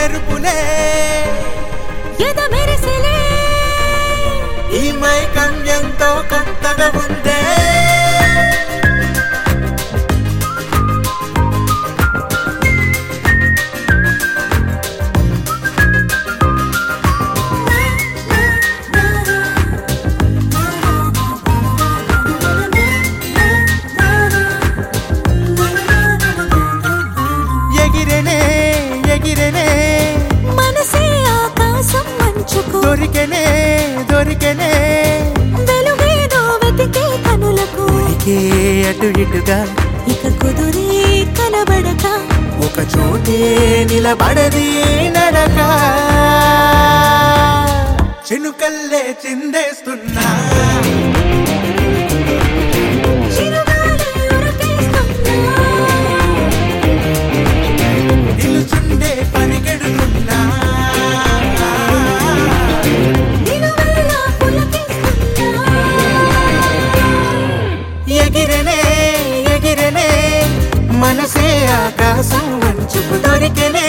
మెరుపులే ఎద మెరిసెలే ఈ మైకం ఎంతో కొత్తగా ఉందే ఎగిరెనే ఎగిరెనే మనసే ఆకాశం మంచుకు దొరికెనే దొరికెనే వెలుగేదో వెతికే కనులకు ఉడికే అటు ఇటుగా ఇక కుదురే కనబడక ఒక చోటే నిలబడది నడక చినుకల్లే చిందేస్తున్నా చిరుగాలి ఉరకేస్తున్నా. నిలుచుండే పరిగెడుతున్నా నిలువెల్లా పులకిస్తున్నా. ఎగిరెనే ఎగిరెనే మనసే ఆకాశం వంచుకు దొరికెనే